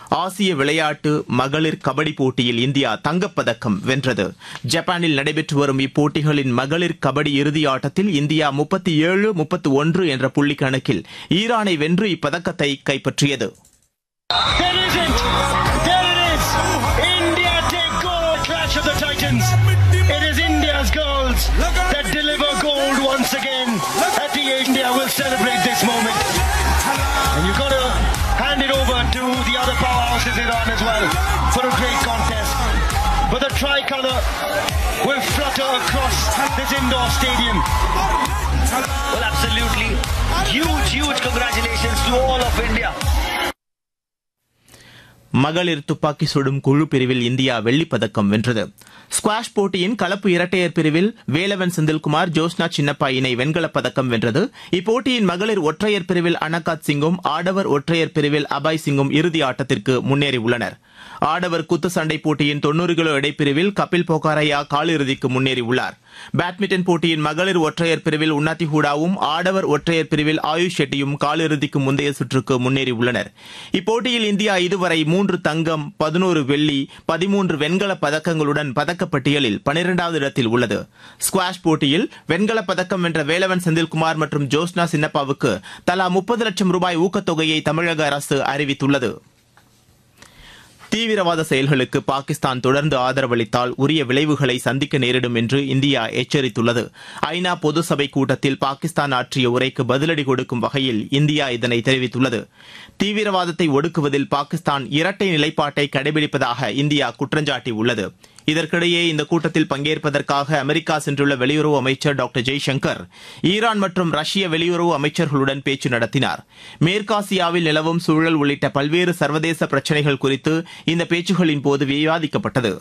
ஆசிய விளையாட்டு மகளிர் கபடி போட்டியில் இந்தியா தங்கப்பதக்கம் வென்றது ஜப்பானில் நடைபெற்று வரும் இப்போட்டிகளின் மகளிர் கபடி இறுதி ஆட்டத்தில் இந்தியா முப்பத்தி ஏழு முப்பத்தி ஒன்று என்ற புள்ளி கணக்கில் ஈரானை வென்று இப்பதக்கத்தை கைப்பற்றியது There isn't. There it is. India take gold. Clash of the Titans. It is India's goals that deliver gold once again. Happy India will celebrate this moment. And you've got to hand it over to the other powerhouses Iran as well for a great contest. But the tricolour will flutter across this indoor stadium. Well, absolutely. Huge, huge congratulations to all of India. மகளிர் துப்பாக்கி சுடும் குழு பிரிவில் India வெள்ளிப்பதக்கம் வென்றது squash போட்டியின் கலப்பு இரட்டையர் பிரிவில் வேலவன் செந்தில்குமார் ஜோஸ்னா சின்னப்பா இணை வெண்கலப் பதக்கம் வென்றது இப்போட்டியின் மகளிர் ஒற்றையர் பிரிவில் அனகாத் சிங்கும் ஆடவர் ஒற்றையர் பிரிவில் அபாய் சிங்கும் இறுதி ஆட்டத்திற்கு முன்னேறியுள்ளனர் ஆடவர் குத்துச்சண்டை போட்டியின் தொன்னூறு கிலோ எடைப்பிரிவில் கபில் போகாரையா காலிறுதிக்கு முன்னேறியுள்ளார் பேட்மிண்டன் போட்டியின் மகளிர் ஒற்றையர் பிரிவில் உன்னாத்தி ஹூடாவும் ஆடவர் ஒற்றையர் பிரிவில் ஆயுஷ் ஷெட்டியும் காலிறுதிக்கு முந்தைய சுற்றுக்கு முன்னேறியுள்ளனர் இப்போட்டியில் இந்தியா இதுவரை மூன்று தங்கம் பதினோரு வெள்ளி பதிமூன்று வெண்கலப் பதக்கங்களுடன் பதக்கப்பட்டியலில் பனிரெண்டாவது இடத்தில் உள்ளது ஸ்குவாஷ் போட்டியில் வெண்கலப் பதக்கம் வென்ற வேலவன் செந்தில்குமார் மற்றும் ஜோஸ்னா சின்னப்பாவுக்கு தலா முப்பது லட்சம் ரூபாய் ஊக்கத்தொகையை தமிழக அரசு அறிவித்துள்ளது தீவிரவாத செயல்களுக்கு பாகிஸ்தான் தொடர்ந்து ஆதரவளித்தால் உரிய விளைவுகளை சந்திக்க நேரிடும் என்று இந்தியா எச்சரித்துள்ளது ஐநா பொது சபை கூட்டத்தில் பாகிஸ்தான் ஆற்றிய உரைக்கு பதிலடி கொடுக்கும் வகையில் இந்தியா இதனை தெரிவித்துள்ளது தீவிரவாதத்தை ஒடுக்குவதில் பாகிஸ்தான் இரட்டை நிலைப்பாட்டை கடைபிடிப்பதாக இந்தியா குற்றஞ்சாட்டியுள்ளது இதற்கிடையே இந்த கூட்டத்தில் பங்கேற்பதற்காக அமெரிக்கா சென்றுள்ள வெளியுறவு அமைச்சர் டாக்டர் ஜெய்சங்கர் ஈரான் மற்றும் ரஷ்ய வெளியுறவு அமைச்சர்களுடன் பேச்சு நடத்தினார் மேற்காசியாவில் நிலவும் சூழல் உள்ளிட்ட பல்வேறு சர்வதேச பிரச்சினைகள் குறித்து இந்த பேச்சுகளின் போது விவாதிக்கப்பட்டது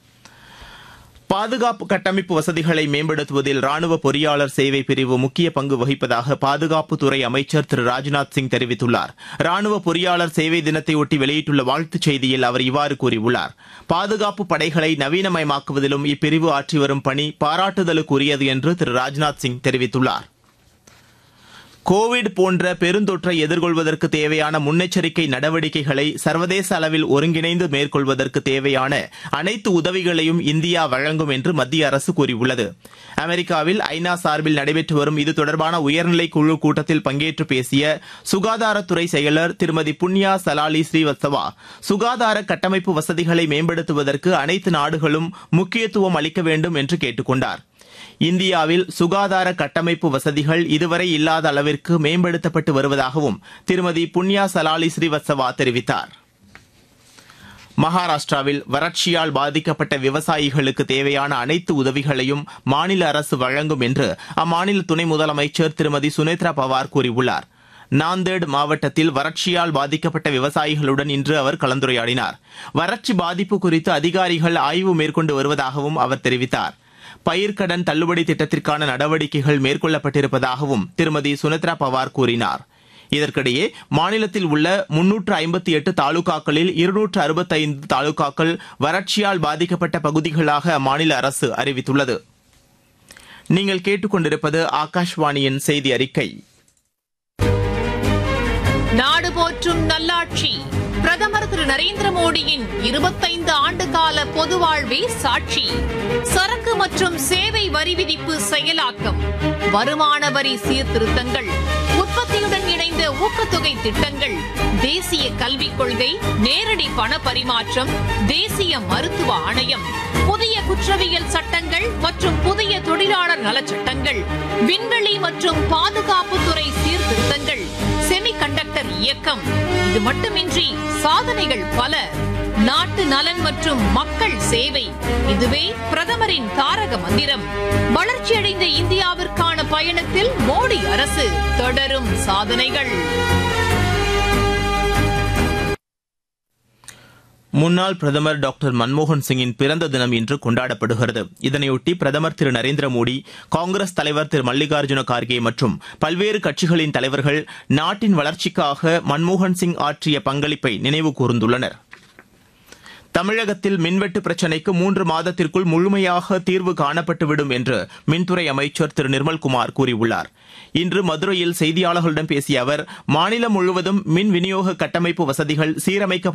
பாதுகாப்பு கட்டமைப்பு வசதிகளை மேம்படுத்துவதில் ராணுவ பொறியாளர் சேவை பிரிவு முக்கிய பங்கு வகிப்பதாக பாதுகாப்புத்துறை அமைச்சர் திரு ராஜ்நாத் சிங் தெரிவித்துள்ளார் ராணுவ பொறியாளர் சேவை தினத்தையொட்டி வெளியிட்டுள்ள வாழ்த்துச் செய்தியில் அவர் இவ்வாறு கூறியுள்ளார் பாதுகாப்பு படைகளை நவீனமயமாக்குவதிலும் இப்பிரிவு ஆற்றி வரும் பணி பாராட்டுதலுக்குரியது என்று திரு ராஜ்நாத் சிங் தெரிவித்துள்ளார் கோவிட் போன்ற பெருந்தொற்றை எதிர்கொள்வதற்கு தேவையான முன்னெச்சரிக்கை நடவடிக்கைகளை சர்வதேச அளவில் ஒருங்கிணைந்து மேற்கொள்வதற்கு தேவையான அனைத்து உதவிகளையும் இந்தியா வழங்கும் என்று மத்திய அரசு கூறியுள்ளது அமெரிக்காவில் ஐநா சார்பில் நடைபெற்று வரும் இது தொடர்பான உயர்நிலை குழு கூட்டத்தில் பங்கேற்று பேசிய சுகாதாரத்துறை செயலர் திருமதி புண்ணியா சலாலி ஸ்ரீவத்சவா சுகாதார கட்டமைப்பு வசதிகளை மேம்படுத்துவதற்கு அனைத்து நாடுகளும் முக்கியத்துவம் அளிக்க வேண்டும் என்று கேட்டுக் கொண்டார் இந்தியாவில் சுகாதார கட்டமைப்பு வசதிகள் இதுவரை இல்லாத அளவிற்கு மேம்படுத்தப்பட்டு வருவதாகவும் திருமதி புண்ணியா சலாலி ஸ்ரீவத்சவா தெரிவித்தார் மகாராஷ்டிராவில் வறட்சியால் பாதிக்கப்பட்ட விவசாயிகளுக்கு தேவையான அனைத்து உதவிகளையும் மாநில அரசு வழங்கும் என்று அம்மாநில துணை முதலமைச்சர் திருமதி சுனேத்ரா பவார் கூறியுள்ளார் நாந்தேட் மாவட்டத்தில் வறட்சியால் பாதிக்கப்பட்ட விவசாயிகளுடன் இன்று அவர் கலந்துரையாடினார் வறட்சி பாதிப்பு குறித்து அதிகாரிகள் ஆய்வு மேற்கொண்டு வருவதாகவும் அவர் தெரிவித்தார் பயிர்க்கடன் தள்ளுபடி திட்டத்திற்கான நடவடிக்கைகள் மேற்கொள்ளப்பட்டிருப்பதாகவும் திருமதி சுனத்ரா பவார் கூறினார் இதற்கிடையே மாநிலத்தில் உள்ள முன்னூற்று ஐம்பத்தி எட்டு தாலுகாக்களில் இருநூற்று அறுபத்தைந்து தாலுகாக்கள் வறட்சியால் பாதிக்கப்பட்ட பகுதிகளாக அம்மாநில அரசு அறிவித்துள்ளது நீங்கள் கேட்டுக்கொண்டிருப்பது ஆகாஷ்வாணியின் செய்தி அறிக்கை நாடு போற்றும் நல்லாட்சி பிரதமர் திரு நரேந்திர மோடியின் இருபத்தைந்து ஆண்டு கால பொது வாழ்வே சாட்சி சரக்கு மற்றும் சேவை வரி விதிப்பு செயலாக்கம் வருமான வரி சீர்திருத்தங்கள் உற்பத்தியுடன் இணைந்த ஊக்கத்தொகை திட்டங்கள் தேசிய கல்விக் கொள்கை நேரடி பண பரிமாற்றம் தேசிய மருத்துவ ஆணையம் புதிய குற்றவியல் சட்டங்கள் மற்றும் புதிய தொழிலாளர் நலச்சட்டங்கள் விண்வெளி மற்றும் பாதுகாப்புத்துறை சீர்திருத்தங்கள் செமிகண்டக்டர் இயக்கம் இது மட்டுமின்றி சாதனைகள் பல நாட்டு நலன் மற்றும் மக்கள் சேவை இதுவே பிரதமரின் தாரக மந்திரம் வளர்ச்சியடைந்த இந்தியாவிற்கான பயணத்தில் மோடி அரசு தொடரும் சாதனைகள் முன்னாள் பிரதமர் டாக்டர் மன்மோகன் சிங்கின் பிறந்த தினம் இன்று கொண்டாடப்படுகிறது இதனையொட்டி பிரதமர் திரு நரேந்திர மோடி காங்கிரஸ் தலைவர் திரு மல்லிகார்ஜுன கார்கே மற்றும் பல்வேறு கட்சிகளின் தலைவர்கள் நாட்டின் வளர்ச்சிக்காக மன்மோகன் சிங் ஆற்றிய பங்களிப்பை நினைவு கூர்ந்துள்ளனர் தமிழகத்தில் மின்வெட்டு பிரச்சினைக்கு மூன்று மாதத்திற்குள் முழுமையாக தீர்வு காணப்பட்டுவிடும் என்று மின்துறை அமைச்சர் திரு நிர்மல்குமார் கூறியுள்ளார் இன்று மதுரையில் செய்தியாளர்களிடம் பேசிய அவர் மாநிலம் முழுவதும் மின் விநியோக கட்டமைப்பு வசதிகள் சீரமைக்க